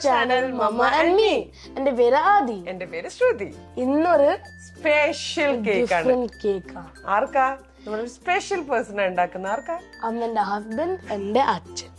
Channel mama and me എന്റെ പേര് ആദി എന്റെ പേര് ശ്രുതി ഇന്നൊരു സ്പെഷ്യൽ കേക്ക് ആണ് ഡിഫറെന്റ് കേക്കാണ് ആർക്കാ നമ്മുടെ സ്പെഷ്യൽ പേഴ്സൺ ഉണ്ടാക്കുന്ന ആർക്കാ അമ്മന്റെ ഹസ്ബൻഡ് എന്റെ അച്ഛൻ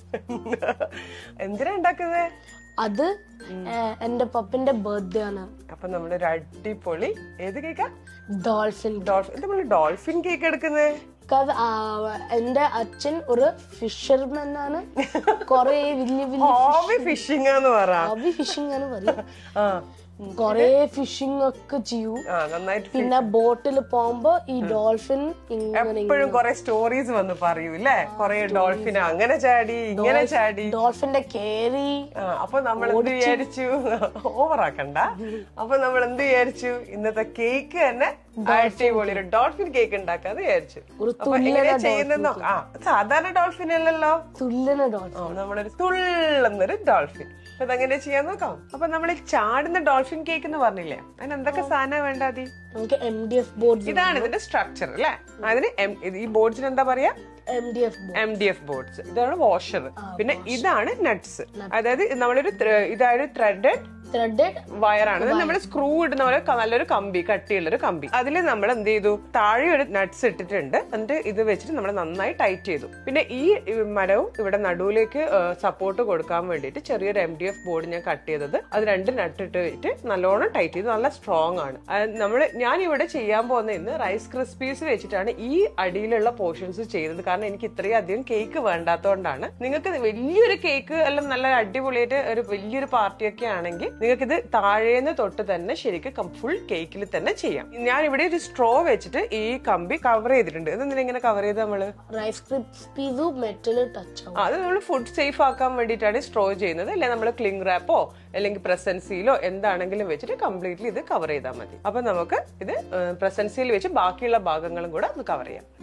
എന്തിനാ ഉണ്ടാക്കുന്നത് അത് ഏഹ്, എന്റെ പപ്പന്റെ ബർത്ത്ഡേ ആണ് അപ്പൊ നമ്മളൊരു അടിപൊളി ഏത് കേക്കാ ഡോൾഫിൻ ഡോൾഫിൻ നമ്മൾ ഡോൾഫിൻ കേക്ക് എടുക്കുന്നത് കാരണം, ആ, എന്റെ അച്ഛൻ ഒരു ഫിഷർമാൻ ആണ് കൊറേ വലിയ വലിയ ഹോബി ഫിഷിംഗ് എന്ന് പറ ഹോബി ഫിഷിംഗ് ആണ് പറയും ആ കൊറേ ഫിഷിംഗ് ഒക്കെ ചെയ്യൂ ആ നന്നായിട്ട് പിന്നെ ബോട്ടിൽ പോകുമ്പോ ഈ ഡോൾഫിൻ ഇങ്ങനെ എപ്പോഴും കൊറേ സ്റ്റോറീസ് വന്ന് പറയൂ ഇല്ലേ കൊറേ ഡോൾഫിൻ അങ്ങനെ ചാടി ഇങ്ങനെ ചാടി ഡോൾഫിന്റെ കേറി ആ, അപ്പൊ നമ്മൾ എന്ത് വിചാരിച്ചു ഓവറാക്കണ്ട അപ്പൊ നമ്മൾ എന്ത് വിചാരിച്ചു ഇന്നത്തെ കേക്ക് തന്നെ അടിപൊളി ഒരു ഡോൾഫിൻ കേക്ക് ഉണ്ടാക്കാന്ന് വിചാരിച്ചു ഒരു അപ്പൊ എങ്ങനെയാ ചെയ്യുന്നോ ആ സാധാരണ ഡോൾഫിൻ അല്ലല്ലോ തുല്യന ഡോൾഫിൻ ആ, നമ്മളൊരു തുള്ളുന്നൊരു ഡോൾഫിൻ അപ്പൊ അതെങ്ങനെ ചെയ്യാൻ നോക്കാം അപ്പൊ നമ്മൾ ഈ ചാടുന്ന ഡോൾഫിൻ കേക്ക് എന്ന് പറഞ്ഞില്ലേ അതിന് എന്തൊക്കെ സാധനം വേണ്ട അതി നമുക്ക് എം ഡി എഫ് ബോർഡ്സ് ഇതാണ് ഇതിന്റെ സ്ട്രക്ചർ അല്ലേ അതിന് എം- ഇത് ഈ ബോർഡ്സിന് എന്താ പറയാ M D F board M D F boards ഇതാണ് വാഷർ പിന്നെ ഇതാണ് നട്ട്സ് അതായത് ഇത് നമ്മളൊരു ത്ര- ഇതായത് ത്രെഡഡ് ത്രെഡഡ് വയറാണ് നമ്മൾ സ്ക്രൂ ഇടുന്ന പോലെ ക- നല്ലൊരു കമ്പി കട്ടിയുള്ള ഒരു കമ്പി അതിൽ നമ്മൾ എന്ത് ചെയ്തു താഴെ ഒരു നട്ട്സ് ഇട്ടിട്ടുണ്ട് എന്നിട്ട് ഇത് വെച്ചിട്ട് നമ്മൾ നന്നായി ടൈറ്റ് ചെയ്തു പിന്നെ ഈ മരവും ഇവിടെ നടുവിലേക്ക് സപ്പോർട്ട് കൊടുക്കാൻ വേണ്ടിയിട്ട് ചെറിയൊരു എം ഡി എഫ് ബോർഡ് ഞാൻ കട്ട് ചെയ്തത് അത് രണ്ട് നട്ട് ഇട്ട് വെച്ചിട്ട് നല്ലോണം ടൈറ്റ് ചെയ്ത് നല്ല സ്ട്രോങ് ആണ് നമ്മൾ ഞാൻ ഇവിടെ ചെയ്യാൻ പോകുന്ന ഇന്ന് റൈസ് ക്രിസ്പീസ് വെച്ചിട്ടാണ് ഈ അടിയിലുള്ള പോർഷൻസ് ചെയ്തത് കാരണം എനിക്ക് ഇത്രയും അധികം കേക്ക് വേണ്ടാത്തതുകൊണ്ടാണ് നിങ്ങൾക്ക് വലിയൊരു കേക്ക് എല്ലാം നല്ല അടിപൊളിയായിട്ട് ഒരു വലിയൊരു പാർട്ടിയൊക്കെ ആണെങ്കിൽ നിങ്ങൾക്ക് ഇത് താഴേന്ന് തൊട്ട് തന്നെ ശരിക്കും ഫുൾ കേക്കിൽ തന്നെ ചെയ്യാം ഞാൻ ഇവിടെ ഒരു സ്ട്രോ വെച്ചിട്ട് ഈ കമ്പി കവർ ചെയ്തിട്ടുണ്ട് ഇതെന്തിനാ ഇങ്ങനെ കവർ ചെയ്ത് നമ്മള് റൈസ് ക്രിസ്പീസും മെറ്റല് ടച്ച് ആവും ആ, അത് നമ്മൾ ഫുഡ് സേഫ് ആക്കാൻ വേണ്ടിയിട്ടാണ് സ്ട്രോ ചെയ്യുന്നത് അല്ലെ നമ്മൾ ക്ലിംഗ് റാപ്പോ അല്ലെങ്കിൽ പ്രസൻസിയിലോ എന്താണെങ്കിലും വെച്ചിട്ട് കംപ്ലീറ്റ്ലി ഇത് കവർ ചെയ്താൽ മതി അപ്പൊ നമുക്ക് ഇത് പ്രസൻസിയിൽ വെച്ച് ബാക്കിയുള്ള ഭാഗങ്ങളും കൂടെ ഒന്ന് കവർ ചെയ്യാം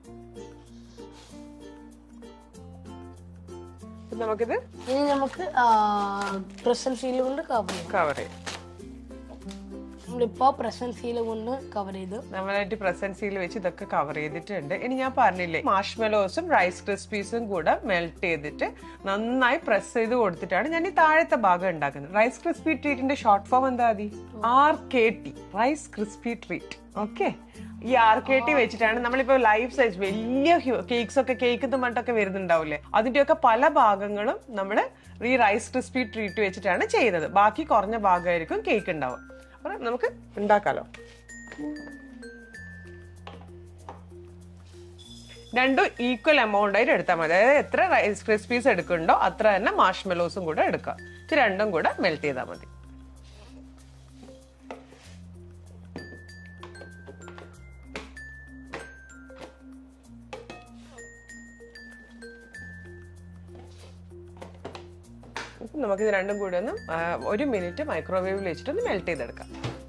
അപ്പൊ നമുക്കിത് ഇനി നമുക്ക് പ്രസന്റ് സീൽ കൊണ്ട് കവർ ചെയ്യാം കവർ ചെയ്യാം നമ്മളിപ്പോ പ്രസന്റ് സീൽ കൊണ്ട് കവർ ചെയ്ത് നമ്മളായിട്ട് പ്രസൻസിയിൽ വെച്ച് ഇതൊക്കെ കവർ ചെയ്തിട്ടുണ്ട് ഇനി ഞാൻ പറഞ്ഞില്ലേ മാഷ്മെലോസും റൈസ് ക്രിസ്പീസും കൂടെ മെൽറ്റ് ചെയ്തിട്ട് നന്നായി പ്രസ് ചെയ്ത് കൊടുത്തിട്ടാണ് ഞാൻ ഈ താഴത്തെ ഭാഗം ഉണ്ടാക്കുന്നത് റൈസ് ക്രിസ്പി ട്രീറ്റിന്റെ ഷോർട്ട് ഫോം എന്താ മതി R K T rice crispy treat okay ഈ ആർ കെ ടി വെച്ചിട്ടാണ് നമ്മളിപ്പോ ലൈഫ് സൈസ് വലിയ കേക്ക്സ് ഒക്കെ കേക്ക് പറഞ്ഞിട്ടൊക്കെ വരുന്നുണ്ടാവില്ലേ അതിന്റെയൊക്കെ പല ഭാഗങ്ങളും നമ്മൾ ഈ റൈസ് ക്രിസ്പി ട്രീറ്റ് വെച്ചിട്ടാണ് ചെയ്യുന്നത് ബാക്കി കുറഞ്ഞ ഭാഗമായിരിക്കും കേക്ക് ഉണ്ടാവുക അപ്പൊ നമുക്ക് ഉണ്ടാക്കാലോ രണ്ടും ഈക്വൽ എമൗണ്ട് ആയിട്ട് എടുത്താൽ മതി അതായത് എത്ര റൈസ് ക്രിസ്പീസ് എടുക്കുന്നുണ്ടോ അത്ര തന്നെ മാഷ്മെലോസും കൂടെ എടുക്കുക ഇത് രണ്ടും കൂടെ മെൽറ്റ് ചെയ്താൽ മതി ഇപ്പം നമുക്കിത് രണ്ടും കൂടി ഒന്ന് ആ, ഒരു മിനിറ്റ് മൈക്രോവേവിൽ വെച്ചിട്ട് ഒന്ന് മെൽറ്റ് ചെയ്തെടുക്കാം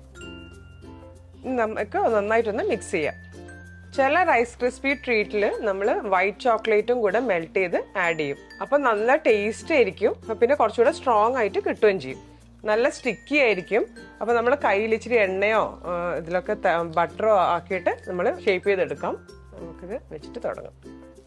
നമുക്ക് നന്നായിട്ടൊന്ന് മിക്സ് ചെയ്യാം ചില റൈസ് ക്രിസ്പി ട്രീറ്റിൽ നമ്മൾ വൈറ്റ് ചോക്ലേറ്റും കൂടെ മെൽറ്റ് ചെയ്ത് ആഡ് ചെയ്യും അപ്പം നല്ല ടേസ്റ്റ് ആയിരിക്കും അപ്പം പിന്നെ കുറച്ചുകൂടെ സ്ട്രോങ് ആയിട്ട് കിട്ടുകയും ചെയ്യും നല്ല സ്റ്റിക്കി ആയിരിക്കും അപ്പം നമ്മൾ കയ്യിൽ ഇച്ചിരി എണ്ണയോ ആ, ഇതിലൊക്കെ ബട്ടറോ ആക്കിയിട്ട് നമ്മൾ ഷേപ്പ് ചെയ്തെടുക്കാം നമുക്കിത് വെച്ചിട്ട് തുടങ്ങാം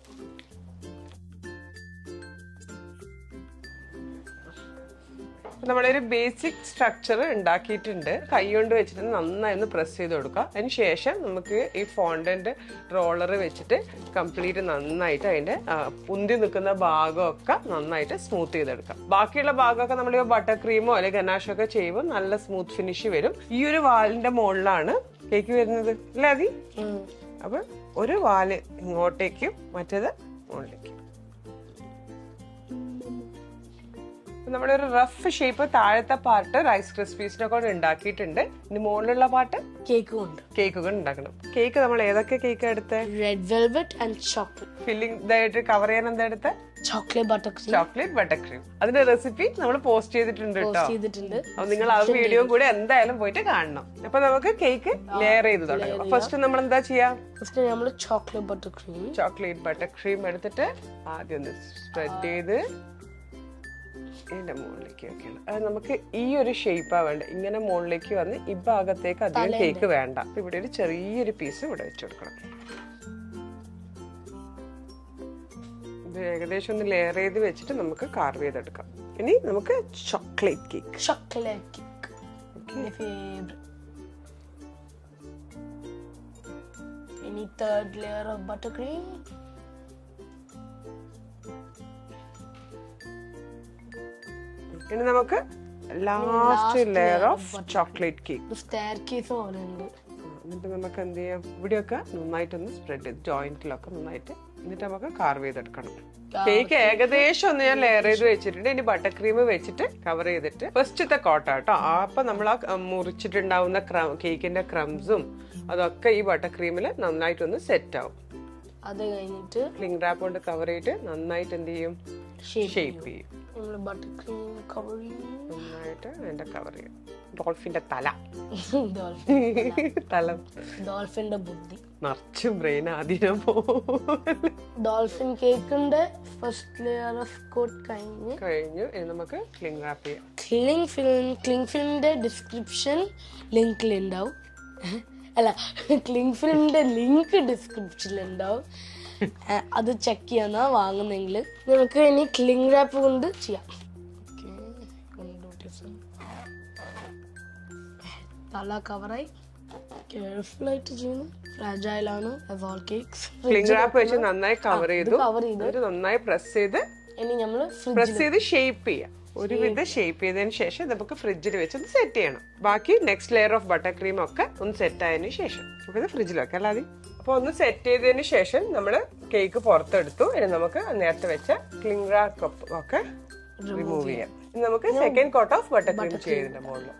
അപ്പൊ നമ്മളൊരു ബേസിക് സ്ട്രക്ചർ ഉണ്ടാക്കിയിട്ടുണ്ട് കൈ കൊണ്ട് വെച്ചിട്ട് നന്നായി ഒന്ന് പ്രസ് ചെയ്ത് കൊടുക്കുക അതിന് ശേഷം നമുക്ക് ഈ ഫോണ്ടന്റ് റോളർ വെച്ചിട്ട് കംപ്ലീറ്റ് നന്നായിട്ട് അതിന്റെ ആ, ഉന്തി നിൽക്കുന്ന ഭാഗമൊക്കെ നന്നായിട്ട് സ്മൂത്ത് ചെയ്തെടുക്കാം ബാക്കിയുള്ള ഭാഗമൊക്കെ നമ്മൾ ബട്ടർ ക്രീമോ അല്ലെങ്കിൽ ഗനാഷോ ഒക്കെ ചെയ്യുമ്പോൾ നല്ല സ്മൂത്ത് ഫിനിഷ് വരും ഈ ഒരു വാലിന്റെ മുകളിലാണ് കേക്ക് വരുന്നത് അല്ലേ അതി അപ്പൊ ഒരു വാല് ഇങ്ങോട്ടേക്കും മറ്റേത് മുകളിലേക്കും അപ്പൊ നമ്മുടെ ഒരു റഫ് ഷേപ്പ് താഴത്തെ പാർട്ട് റൈസ് ക്രിസ്പീസിനെ കൊണ്ട് ഉണ്ടാക്കിയിട്ടുണ്ട് ഇനി മുകളിലുള്ള പാർട്ട് കേക്ക് കൊണ്ട് കേക്കുകൾ ഉണ്ടാക്കണം കേക്ക് നമ്മൾ ഏതൊക്കെ കേക്ക് എടുത്ത് red velvet and chocolate filling ഇതായിട്ട് കവർ ചെയ്യാൻ എന്താ എടുത്ത chocolate butter cream chocolate butter cream അതിന്റെ റെസിപ്പി നമ്മൾ പോസ്റ്റ് ചെയ്തിട്ടുണ്ട് കേട്ടോ ചെയ്തിട്ടുണ്ട് അപ്പൊ നിങ്ങൾ ആ വീഡിയോ കൂടെ എന്തായാലും പോയിട്ട് കാണണം അപ്പൊ നമുക്ക് കേക്ക് ലെയർ ചെയ്ത് തുടങ്ങാം ഫസ്റ്റ് നമ്മൾ എന്താ ചെയ്യാ ഫസ്റ്റ് നമ്മൾ chocolate butter cream chocolate butter cream എടുത്തിട്ട് ആദ്യം ഒന്ന് സ്പ്രെഡ് ചെയ്ത് ഇതിന്റെ മുകളിലേക്ക് വെക്കണം അത് നമുക്ക് ഈ ഒരു ഷേപ്പാ വേണ്ട ഇങ്ങനെ മുകളിലേക്ക് വന്ന് ഈ ഭാഗത്തേക്ക് അധികം കേക്ക് വേണ്ട അപ്പൊ ഇവിടെ ഒരു ചെറിയൊരു പീസ് ഇവിടെ വെച്ച് കൊടുക്കണം ഇത് ഏകദേശം ഒന്ന് ലെയർ ചെയ്ത് വെച്ചിട്ട് നമുക്ക് കാർവ് ചെയ്തെടുക്കാം ഇനി നമുക്ക് chocolate cake chocolate cake. My favorite. Any third layer of buttercream? ഇനി നമുക്ക് last layer of chocolate cake The staircase പോലെ ഉണ്ട് എന്നിട്ട് നമുക്ക് എന്ത് ചെയ്യാം ഇവിടെയൊക്കെ നന്നായിട്ടൊന്ന് സ്പ്രെഡ് ചെയ്ത് ജോയിന്റിലൊക്കെ നന്നായിട്ട് എന്നിട്ട് നമുക്ക് കാർവ് ചെയ്തെടുക്കണം കേക്ക് ഏകദേശം ഒന്ന് ഞാൻ ലെയർ ചെയ്ത് വെച്ചിട്ടുണ്ട് ഇനി ബട്ടർ ക്രീം വെച്ചിട്ട് കവർ ചെയ്തിട്ട് ഫസ്റ്റത്തെ കോട്ട കേട്ടോ ആ അപ്പൊ നമ്മൾ ആ മുറിച്ചിട്ടുണ്ടാവുന്ന കേക്കിന്റെ ക്രംസും അതൊക്കെ ഈ ബട്ടർ ക്രീമിൽ നന്നായിട്ടൊന്ന് സെറ്റ് ആവും അത് കഴിഞ്ഞിട്ട് ക്ലിംഗ് റാപ്പ് കൊണ്ട് കവർ ചെയ്തിട്ട് നന്നായിട്ട് എന്ത് ചെയ്യും ഷേപ്പ് ഷേപ്പ് ചെയ്യും നമ്മൾ ബട്ടർ ക്രീം കവർ ചെയ്യും നന്നായിട്ട് അതിന്റെ കവർ ചെയ്യും ഡോൾഫിന്റെ തല ഡോൾഫിൻ തല ഡോൾഫിന്റെ ബുദ്ധി നിറച്ചും ബ്രെയിൻ ആദ്യം പോലെ ഡോൾഫിൻ കേക്കിന്റെ ഫസ്റ്റ് ലെയർ ഓഫ് കോട്ട് കഴിഞ്ഞ് കഴിഞ്ഞു ഇനി നമുക്ക് ക്ലിംഗ് റാപ്പ് ചെയ്യാം ക്ലിങ് ഫിലിം ക്ലിങ് ഫിലിമിന്റെ ഡിസ്ക്രിപ്ഷൻ ലിങ്കിൽ ഉണ്ടാവും അല്ല ക്ലിങ് ഫിലിമിന്റെ ലിങ്ക് ഡിസ്ക്രിപ്ഷനിൽ ഉണ്ടാവും ഏഹ് അത് ചെക്ക് ചെയ്യാന്നാ വാങ്ങുന്നെങ്കിൽ നമുക്ക് ഇനി ക്ലിങ് റാപ്പ് കൊണ്ട് ചെയ്യാം തല കവറായി കെയർഫുൾ ആയിട്ട് ചെയ്യുന്നു ഫ്രാജൈൽ ആണ് as all cakes cling wrap വെച്ച് നന്നായി കവർ ചെയ്തു കവർ ചെയ്ത് എന്നിട്ട് നന്നായി പ്രസ് ചെയ്ത് ഇനി നമ്മൾ പ്രസ് ചെയ്ത് ഷേപ്പ് ചെയ്യാം ഒരുവിധം ഷേപ്പ് ചെയ്തതിന് ശേഷം നമുക്ക് ഫ്രിഡ്ജിൽ വെച്ച് ഒന്ന് സെറ്റ് ചെയ്യണം ബാക്കി next layer of butter cream ഒക്കെ ഒന്ന് സെറ്റ് ആയതിനു ശേഷം അപ്പൊ ഇത് ഫ്രിഡ്ജിൽ വെക്കാം അല്ലാതെ അപ്പൊ ഒന്ന് സെറ്റ് ചെയ്തതിന് ശേഷം നമ്മൾ കേക്ക് പുറത്തെടുത്തു ഇനി നമുക്ക് നേരത്തെ വെച്ച ക്ലിംഗ് റാപ്പ് ഒക്കെ റിമൂവ് ചെയ്യാം ഇനി നമുക്ക് second coat of butter cream ചെയ്തതിന്റെ മുകളിൽ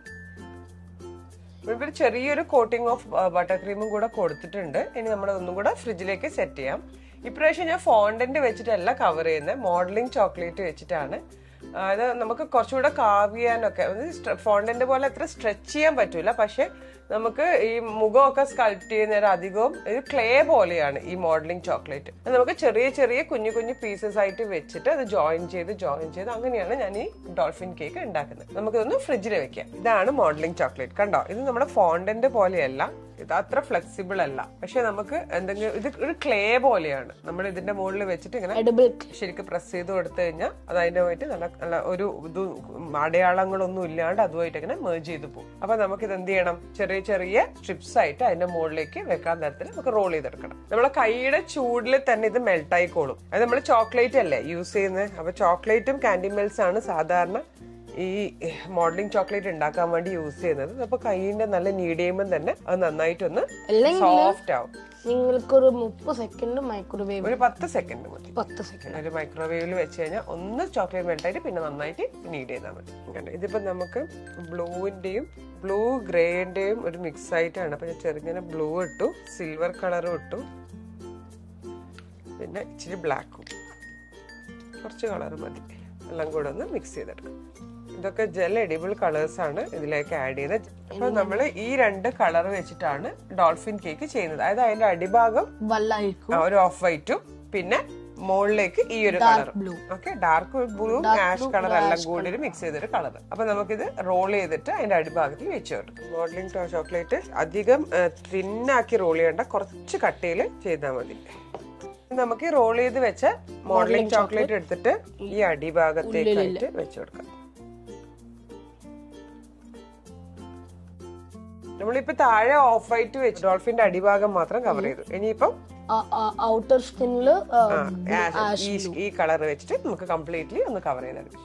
ഇവിടെ ചെറിയൊരു കോട്ടിംഗ് ഓഫ് ബട്ടർ ക്രീമും കൂടെ കൊടുത്തിട്ടുണ്ട് ഇനി നമ്മൾ ഒന്നും കൂടെ ഫ്രിഡ്ജിലേക്ക് സെറ്റ് ചെയ്യാം ഇപ്രാവശ്യം ഞാൻ ഫോണ്ടന്റ് വെച്ചിട്ടല്ല കവർ ചെയ്യുന്നത് മോഡലിംഗ് ചോക്ലേറ്റ് വെച്ചിട്ടാണ് അത് നമുക്ക് കുറച്ചുകൂടെ കാവ് ചെയ്യാനൊക്കെ ഫോണ്ടന്റ് പോലെ അത്ര സ്ട്രെച്ച് ചെയ്യാൻ പറ്റൂല പക്ഷെ നമുക്ക് ഈ മുഖമൊക്കെ സ്കൾപ്റ്റ് ചെയ്യുന്നേരം അധികവും ഒരു ക്ലേ പോലെയാണ് ഈ മോഡലിംഗ് ചോക്ലേറ്റ് അത് നമുക്ക് ചെറിയ ചെറിയ കുഞ്ഞു കുഞ്ഞു പീസസ് ആയിട്ട് വെച്ചിട്ട് അത് ജോയിൻ ചെയ്ത് ജോയിൻ ചെയ്ത് അങ്ങനെയാണ് ഞാൻ ഈ ഡോൾഫിൻ കേക്ക് ഉണ്ടാക്കുന്നത് നമുക്കിതൊന്ന് ഫ്രിഡ്ജിൽ വെക്കാം ഇതാണ് മോഡലിംഗ് ചോക്ലേറ്റ് കണ്ടോ ഇത് നമ്മുടെ ഫോണ്ടന്റ് പോലെയല്ല ഇത് അത്ര ഫ്ലെക്സിബിൾ അല്ല പക്ഷെ നമുക്ക് എന്തെങ്കിലും ഇത് ഒരു ക്ലേ പോലെയാണ് നമ്മൾ ഇതിന്റെ മുകളിൽ വെച്ചിട്ട് ഇങ്ങനെ എഡിബിൾ ശരിക്കും പ്രസ് ചെയ്ത് കൊടുത്തു കഴിഞ്ഞാൽ അത് അതിന്റെ പോയിട്ട് നല്ല നല്ല ഒരു ഇത് അടയാളങ്ങളൊന്നും ഇല്ലാണ്ട് അതുമായിട്ട് ഇങ്ങനെ മേർജ് ചെയ്ത് പോകും അപ്പൊ നമുക്ക് ഇത് എന്ത് ചെയ്യണം ചെറിയ ചെറിയ സ്ട്രിപ്സ് ആയിട്ട് അതിന്റെ മുകളിലേക്ക് വെക്കാൻ തരത്തിൽ നമുക്ക് റോൾ ചെയ്തെടുക്കണം നമ്മളെ കൈയുടെ ചൂടിൽ തന്നെ ഇത് മെൽട്ട് ആയിക്കോളും അത് നമ്മൾ ചോക്ലേറ്റ് അല്ലേ യൂസ് ചെയ്യുന്നത് അപ്പൊ ചോക്ലേറ്റും കാൻഡി മെൽസ് ആണ് സാധാരണ ഈ മോഡലിംഗ് ചോക്ലേറ്റ് ഉണ്ടാക്കാൻ വേണ്ടി യൂസ് ചെയ്യുന്നത് അപ്പൊ കൈയിന്റെ നല്ല നീടിയുമ്പം തന്നെ അത് നന്നായിട്ടൊന്ന് അല്ലെങ്കിൽ സോഫ്റ്റ് ആവും നിങ്ങൾക്കൊരു മുപ്പത് സെക്കൻഡ് മൈക്രോവേവ് ഒരു പത്ത് സെക്കൻഡ് മതി പത്ത് സെക്കൻഡ് ഒരു മൈക്രോവേവിൽ വെച്ച് കഴിഞ്ഞാൽ ഒന്ന് ചോക്ലേറ്റ് മെൽട്ടായിട്ട് പിന്നെ നന്നായിട്ട് നീഡ് ചെയ്താൽ മതി കണ്ടോ ഇതിപ്പോ നമുക്ക് ബ്ലൂവിന്റെയും ബ്ലൂ ഗ്രേന്റെയും ഒരു മിക്സ് ആയിട്ടാണ് അപ്പൊ ഞാൻ ചെറുങ്ങനെ ബ്ലൂ ഇട്ടു സിൽവർ കളറും ഇട്ടു പിന്നെ ഇച്ചിരി ബ്ലാക്കും കുറച്ച് കളർ മതി എല്ലാം കൂടെ ഒന്ന് മിക്സ് ചെയ്തെടുക്കാം ഇതൊക്കെ ജെൽ എഡിബിൾ കളേഴ്സ് ആണ് ഇതിലേക്ക് ആഡ് ചെയ്തത് അപ്പൊ നമ്മൾ ഈ രണ്ട് കളർ വെച്ചിട്ടാണ് ഡോൾഫിൻ കേക്ക് ചെയ്യുന്നത് അതായത് അതിന്റെ അടിഭാഗം വല്ലായിരിക്കും ആ, ഒരു ഓഫ് വൈറ്റും പിന്നെ മുകളിലേക്ക് ഈ ഒരു colour blue. Okay dark blue ash colour എല്ലാം കൂടി ഒരു മിക്സ് ചെയ്തൊരു കളർ അപ്പൊ നമുക്കിത് റോൾ ചെയ്തിട്ട് അതിന്റെ അടിഭാഗത്തിൽ വെച്ച് കൊടുക്കും മോഡലിംഗ് ചോക്ലേറ്റ് അധികം തിന്നാക്കി റോൾ ചെയ്യേണ്ട കുറച്ച് കട്ടിയിൽ ചെയ്താൽ മതി നമുക്ക് ഈ റോൾ ചെയ്ത് വെച്ച മോഡലിംഗ് ചോക്ലേറ്റ് എടുത്തിട്ട് ഈ അടിഭാഗത്തേക്കായിട്ട് വെച്ച് കൊടുക്കാം നമ്മളിപ്പോ താഴെ ഓഫ് വൈറ്റ് വെച്ച് ഡോൾഫിന്റെ അടിഭാഗം മാത്രം കവർ ചെയ്തു ഇനിയിപ്പം ഔട്ടർ സ്കിന്നില് ആ, ഈ ഈ കളർ വെച്ചിട്ട് നമുക്ക് കംപ്ലീറ്റ്ലി ഒന്ന് കവർ ചെയ്തെടുക്കാം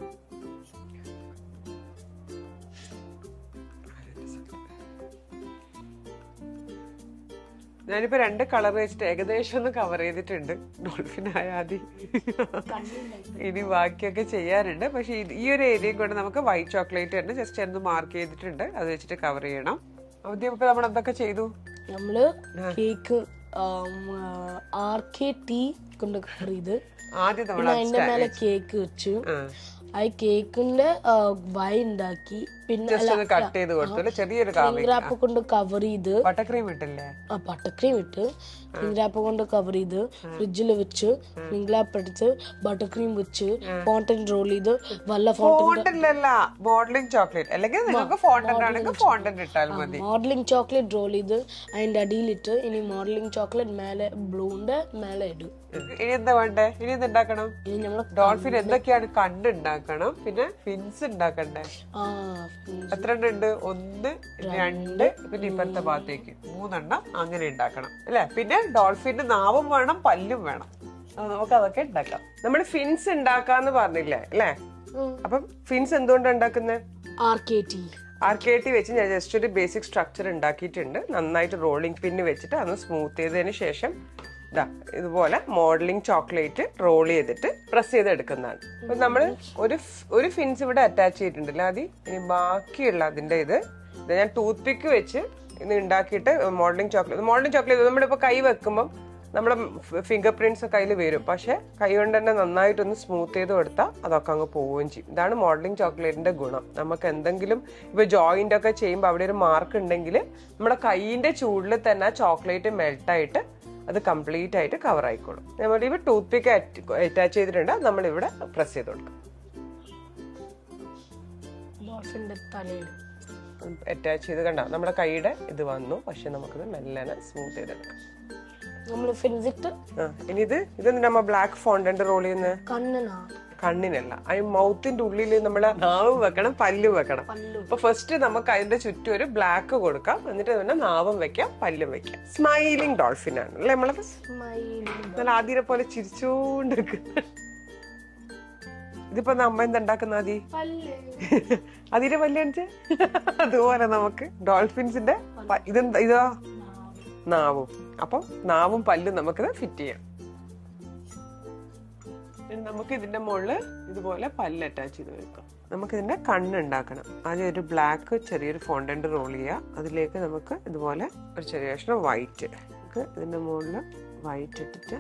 ഞാനിപ്പോ രണ്ട് കളർ വെച്ചിട്ട് ഏകദേശം ഒന്ന് കവർ ചെയ്തിട്ടുണ്ട് ഡോൾഫിൻ ആയാതി ഇനി ബാക്കിയൊക്കെ ചെയ്യാറുണ്ട് പക്ഷെ ഇത് ഈ ഒരു ഏരിയ കൊണ്ട് നമുക്ക് വൈറ്റ് ചോക്ലേറ്റ് തന്നെ ജസ്റ്റ് ഒന്ന് മാർക്ക് ചെയ്തിട്ടുണ്ട് അത് വെച്ചിട്ട് കവർ ചെയ്യണം ആദ്യം ഇപ്പൊ നമ്മൾ എന്തൊക്കെ ചെയ്തു നമ്മള് കേക്ക് ആർ കെ ടീ കൊണ്ട് കവർ ചെയ്ത് ആദ്യം നമ്മൾ പിന്നെ അതിന്റെ മേലെ കേക്ക് വെച്ചു ആ കേക്കിന്റെ വൈ ഉണ്ടാക്കി പിന്നെ ജസ്റ്റ് ഒന്ന് കട്ട് ചെയ്ത് കൊടുത്തു അല്ലെ ചെറിയൊരു ക്ലിംഗ് കാർവിംഗ് റാപ്പ് കൊണ്ട് കവർ ചെയ്ത് ബട്ടർ ക്രീം ഇട്ടില്ലേ ആ ബട്ടർക്രീം ഇട്ട് ക്ലിംഗ് റാപ്പ് കൊണ്ട് കവർ ചെയ്ത് ഫ്രിഡ്ജിൽ വെച്ച് ക്ലിംഗ് റാപ്പ് എടുത്ത് ബട്ടർക്രീം വെച്ച് ഫോണ്ടൻ റോൾ ചെയ്ത് വല്ല ഫോണ്ടൻ ഫോണ്ടന്റല്ല മോഡലിംഗ് ചോക്ലേറ്റ് അല്ലെങ്കിൽ നിങ്ങൾക്ക് ഫോണ്ടന്റ് ആണെങ്കിൽ ഫോണ്ടന്റ് ഇട്ടാൽ മതി മോഡലിംഗ് ചോക്ലേറ്റ് റോൾ ചെയ്ത് അതിന്റെ അടിയിലിട്ട് ഇനി മോഡലിംഗ് ചോക്ലേറ്റ് മേലെ ബ്ലൂന്റെ മേലെ ഇടും ഇനി എന്താ വേണ്ടേ ഇനി എന്ത് ഉണ്ടാക്കണം ഇനി നമ്മൾ ഡോൾഫിൻ എന്തൊക്കെയാണ് കണ്ണ് ഉണ്ടാക്കണം പിന്നെ ഫിൻസ് ഉണ്ടാക്കണ്ടേ ആ എത്ര എണ്ണം ഉണ്ട് ഒന്ന് രണ്ട് പിന്നെ ഇപ്പുറത്തെ ഭാഗത്തേക്ക് മൂന്നെണ്ണം അങ്ങനെ ഉണ്ടാക്കണം അല്ലെ പിന്നെ ഡോൾഫിന്റെ നാവും വേണം പല്ലും വേണം ആ, നമുക്ക് അതൊക്കെ ഉണ്ടാക്കാം നമ്മൾ ഫിൻസ് ഉണ്ടാക്കാന്ന് പറഞ്ഞില്ലേ അല്ലേ അപ്പം ഫിൻസ് എന്തുകൊണ്ടാണ് ഉണ്ടാക്കുന്നത് R K T R K T വെച്ച് ഞാൻ ജസ്റ്റ് ഒരു ബേസിക് സ്ട്രക്ചർ ഉണ്ടാക്കിയിട്ടുണ്ട് നന്നായിട്ട് റോളിംഗ് പിന്ന് വെച്ചിട്ട് അതൊന്ന് സ്മൂത്ത് ചെയ്തതിന് ശേഷം ഇതാ ഇതുപോലെ മോഡലിംഗ് ചോക്ലേറ്റ് റോൾ ചെയ്തിട്ട് പ്രസ് ചെയ്തെടുക്കുന്നതാണ് അപ്പൊ നമ്മൾ ഒരു ഫ്- ഒരു ഫിൻസ് ഇവിടെ അറ്റാച്ച് ചെയ്തിട്ടുണ്ടല്ലോ ആദ്യം ഇനി ബാക്കിയുള്ള അതിന്റെ ഇത് ഇത് ഞാൻ ടൂത്ത് പിക്ക് വെച്ച് ഇത് ഉണ്ടാക്കിയിട്ട് മോഡലിംഗ് ചോക്ലേറ്റ് മോഡലിംഗ് ചോക്ലേറ്റ് നമ്മളിപ്പോ കൈ വെക്കുമ്പോൾ നമ്മുടെ ഫിംഗർ പ്രിന്റ്സ് കയ്യിൽ വരും പക്ഷെ കൈ കൊണ്ട് തന്നെ നന്നായിട്ടൊന്ന് സ്മൂത്ത് ചെയ്ത് കൊടുത്താൽ അതൊക്കെ അങ്ങ് പോവുകയും ചെയ്യും ഇതാണ് മോഡലിംഗ് ചോക്ലേറ്റിന്റെ ഗുണം നമുക്ക് എന്തെങ്കിലും ഇപ്പൊ ജോയിന്റ് ഒക്കെ ചെയ്യുമ്പോൾ അവിടെ ഒരു മാർക്ക് ഉണ്ടെങ്കിൽ നമ്മുടെ കൈയിന്റെ ചൂടിൽ തന്നെ ചോക്ലേറ്റ് മെൽട്ട് ആയിട്ട് അത് കംപ്ലീറ്റ് ആയിട്ട് കവർ ആയിക്കോളും നമ്മൾ ഇവ ടൂത്ത് പിക്ക് അറ്റാച്ച് ചെയ്തിട്ടുണ്ട് നമ്മൾ ഇവിടെ പ്രസ് ചെയ്ത് കൊടുക്കും ഡോൾഫിന്റെ തലയിൽ അറ്റാച്ച് ചെയ്ത് കണ്ട നമ്മുടെ കൈയുടെ ഇത് വന്നു പക്ഷെ നമുക്കത് മെല്ലനെ സ്മൂത്ത് ചെയ്തെടുക്കാം നമ്മൾ ഫിൻസിട്ട് ആ ഇനി ഇത് ഇതെന്താ നമ്മ ബ്ലാക്ക് ഫോണ്ടന്റ് റോൾ ചെയ്യുന്നത് കണ്ണനാ കണ്ണിനല്ല ആ മൗത്തിന്റെ ഉള്ളിൽ നമ്മൾ നാവും വെക്കണം പല്ലും വെക്കണം പല്ലും. അപ്പൊ ഫസ്റ്റ് നമുക്ക് അതിന്റെ ചുറ്റും ഒരു ബ്ലാക്ക് കൊടുക്കാം എന്നിട്ട് പിന്നെ നാവും വെക്കാം പല്ലും വെക്കാം സ്മൈലിംഗ് ഡോൾഫിൻ ആണ് അല്ലെ നമ്മളത് സ്മൈലിംഗ് നല്ല ആദ്യത്തെ പോലെ ചിരിച്ചോണ്ട് ഇതിപ്പോ നമ്മ എന്തുണ്ടാക്കുന്ന ആദി പല്ല് അതിന്റെ പല്ല് കാണിച്ച് അതുപോലെ നമുക്ക് ഡോൾഫിൻസിന്റെ പ- ഇതെന്താ ഇതോ നാവും അപ്പം നാവും പല്ലും നമുക്കിത് ഫിറ്റ് ചെയ്യാം ഇനി നമുക്ക് ഇതിന്റെ മുകളില് ഇതുപോലെ പല്ല് അറ്റാച്ച് ചെയ്ത് വെക്കാം നമുക്ക് ഇതിന്റെ കണ്ണ് ഉണ്ടാക്കണം ആദ്യം ഒരു ബ്ലാക്ക് ചെറിയൊരു ഫോണ്ടന്റ് റോൾ ചെയ്യുക അതിലേക്ക് നമുക്ക് ഇതുപോലെ ഒരു ചെറിയ കഷ്ണം വൈറ്റ് നമുക്ക് ഇതിന്റെ മുകളിൽ വൈറ്റ് ഇട്ടിട്ട്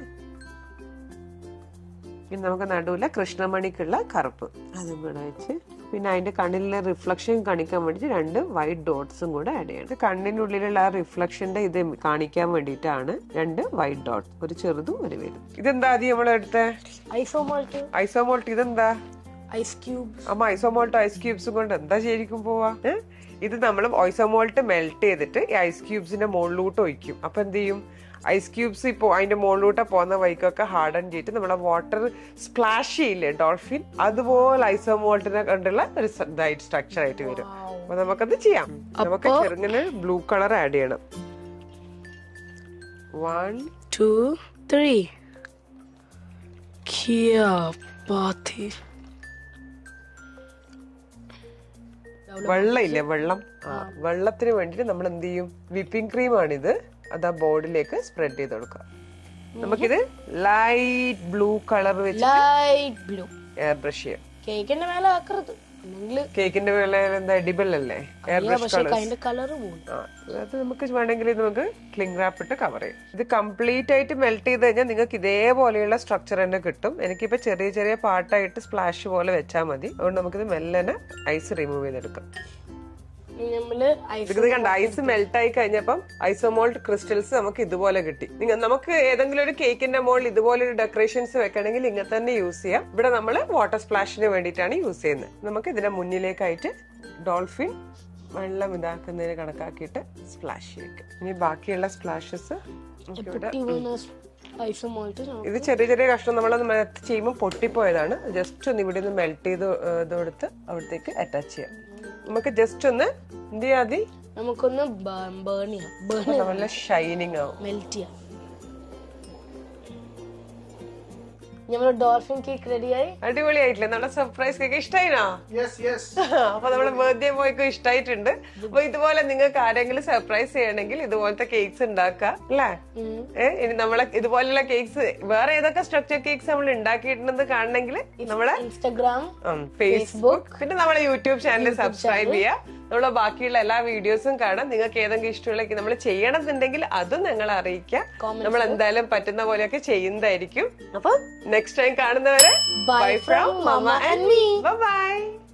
ഇനി നമുക്ക് നടുവിലെ കൃഷ്ണമണിക്കുള്ള കറുപ്പ് അതും കൂടെ വെച്ച് പിന്നെ അതിന്റെ കണ്ണിലെ റിഫ്ലക്ഷൻ കാണിക്കാൻ വേണ്ടിയിട്ട് രണ്ട് വൈറ്റ് ഡോട്ട്സും കൂടെ ആഡ് ചെയ്യണം ഇത് കണ്ണിനുള്ളിലുള്ള ആ റിഫ്ലക്ഷന്റെ ഇത് കാണിക്കാൻ വേണ്ടിയിട്ടാണ് രണ്ട് വൈറ്റ് ഡോട്ട്സ് ഒരു ചെറുതും ഒരു വലുതും ഇതെന്താ ആദ്യം നമ്മളെടുത്ത ഐസോമോൾട്ട് ഐസോമോൾട്ട് ഇതെന്താ ഐസ് ക്യൂബ് അമ്മ ഐസോമോൾട്ട് ഐസ് ക്യൂബ്സും കൊണ്ട് എന്താ ശരിക്കും പോവാ ഏ? ഇത് നമ്മൾ ഐസോമോൾട്ട് മെൽറ്റ് ചെയ്തിട്ട് ഈ ഐസ് ക്യൂബ്സിന്റെ മുകളിലോട്ട് ഒഴിക്കും അപ്പൊ എന്ത് ചെയ്യും ഐസ് ക്യൂബ്സ് ഇപ്പോൾ അതിന്റെ മുകളിലോട്ട് പോകുന്ന വൈക്കൊക്കെ ഹാർഡൻ ചെയ്തിട്ട് നമ്മുടെ വാട്ടർ സ്പ്ലാഷ് ചെയ്യില്ലേ ഡോൾഫിൻ അതുപോലെ ഐസോമോൾട്ടിനെ കണ്ടുള്ള ഒരു സ- ഇതായിട്ട് സ്ട്രക്ചർ ആയിട്ട് വരും അപ്പൊ നമുക്കത് ചെയ്യാം നമുക്ക് ചെറുങ്ങനെ ബ്ലൂ കളർ ആഡ് ചെയ്യണം one two three Kia Pati. വെള്ളം ഇല്ലേ വെള്ളം ആ വെള്ളത്തിന് വേണ്ടിട്ട് നമ്മൾ എന്ത് ചെയ്യും വിപ്പിംഗ് ക്രീം ആണിത് അത് ആ ബോർഡിലേക്ക് സ്പ്രെഡ് ചെയ്ത് കൊടുക്കുക നമുക്കിത് ലൈറ്റ് ബ്ലൂ കളർ വെച്ച് ലൈറ്റ് ബ്ലൂ എയർ ബ്രഷ് ചെയ്യാം കേക്കിന്റെ മേലെ ആക്കരുത് അല്ലെങ്കിൽ കേക്കിന്റെ മേലെ എന്താ എഡിബിൾ അല്ലേ എയർ ബ്രഷ് പക്ഷെ കളേഴ്സ് അതിന്റെ കളർ പോകും ആ, അത് നമുക്ക് വേണമെങ്കിൽ ഇത് നമുക്ക് ക്ലിംഗ് റാപ്പ് ഇട്ട് കവർ ചെയ്യും ഇത് കംപ്ലീറ്റ് ആയിട്ട് മെൽറ്റ് ചെയ്ത് കഴിഞ്ഞാൽ നിങ്ങൾക്ക് ഇതേപോലെയുള്ള സ്ട്രക്ചർ തന്നെ കിട്ടും എനിക്കിപ്പോ ചെറിയ ചെറിയ പാർട്ടായിട്ട് സ്പ്ലാഷ് പോലെ വെച്ചാൽ മതി അതുകൊണ്ട് നമുക്കിത് മെല്ലനെ ഐസ് റിമൂവ് ചെയ്തെടുക്കാം നമ്മള് ഐസ് ഇത് കണ്ട ഐസ് മെൽറ്റ് ആയി കഴിഞ്ഞപ്പം ഐസോമോൾട്ട് ക്രിസ്റ്റൽസ് നമുക്ക് ഇതുപോലെ കിട്ടി നിങ്ങൾ നമുക്ക് ഏതെങ്കിലും ഒരു കേക്കിന്റെ മുകളിൽ ഇതുപോലെ ഒരു ഡെക്കറേഷൻസ് വെക്കണമെങ്കിൽ ഇങ്ങനെ തന്നെ യൂസ് ചെയ്യാം ഇവിടെ നമ്മൾ വാട്ടർ സ്പ്ലാഷിന് വേണ്ടിയിട്ടാണ് യൂസ് ചെയ്യുന്നത് നമുക്ക് ഇതിന്റെ മുന്നിലേക്കായിട്ട് ഡോൾഫിൻ വെള്ളം ഇതാക്കുന്നതിന് കണക്കാക്കിയിട്ട് സ്പ്ലാഷ് ചെയ്യും ഇനി ബാക്കിയുള്ള സ്പ്ലാഷസ് ഇവിടെ ഐസ് മോൾട്ട് ഇത് ചെറിയ ചെറിയ കഷ്ണം നമ്മളത് മെൽറ്റ് ചെയ്യുമ്പോൾ പൊട്ടിപ്പോയതാണ് ജസ്റ്റ് ഒന്ന് ഇവിടെ നിന്ന് മെൽറ്റ് ചെയ്ത് ഇത് കൊടുത്ത് അവിടത്തേക്ക് അറ്റാച്ച് ചെയ്യാം നമുക്ക് ജസ്റ്റ് ഒന്ന് എന്ത് ചെയ്യാം ആദ്യം നമുക്കൊന്ന് ബേൺ ചെയ്യാം ബേൺ നല്ല ഷൈനിങ് ആവും മെൽറ്റ് ചെയ്യാം നമ്മൾ ഡോൾഫിൻ കേക്ക് റെഡിയായി അടിപൊളിയായിട്ടില്ലേ നമ്മുടെ സർപ്രൈസ് കേക്ക് ഇഷ്ടായിനോ Yes, yes. അപ്പൊ നമ്മുടെ ബർത്ത്ഡേ ബോയ്ക്ക് ഇഷ്ടായിട്ടുണ്ട് അപ്പൊ ഇതുപോലെ നിങ്ങൾക്ക് ആരെങ്കിലും സർപ്രൈസ് ചെയ്യണമെങ്കിൽ ഇതുപോലത്തെ കേക്ക്സ് ഉണ്ടാക്കുക അല്ലേ ഏഹ് ഇനി നമ്മളെ ഇതുപോലുള്ള കേക്ക്സ് വേറെ ഏതൊക്കെ സ്ട്രക്ചർ കേക്ക്സ് നമ്മൾ ഉണ്ടാക്കിയിട്ടുണ്ടെന്ന് കാണണമെങ്കിൽ നമ്മളെ ഇൻസ്റ്റഗ്രാം ഫേസ്ബുക്ക് പിന്നെ നമ്മളെ യൂട്യൂബ് ചാനൽ സബ്സ്ക്രൈബ് ചെയ്യുക നമ്മളെ ബാക്കിയുള്ള എല്ലാ വീഡിയോസും കാണാം നിങ്ങൾക്ക് ഏതെങ്കിലും ഇഷ്ടമുള്ള നമ്മൾ ചെയ്യണമെന്നുണ്ടെങ്കിൽ അതും ഞങ്ങളെ അറിയിക്കാം നമ്മൾ എന്തായാലും പറ്റുന്ന പോലെയൊക്കെ ചെയ്യുന്നതായിരിക്കും അപ്പൊ നെക്സ്റ്റ് ടൈം കാണുന്നവരെ Bye bye from from mama Mama and and me. By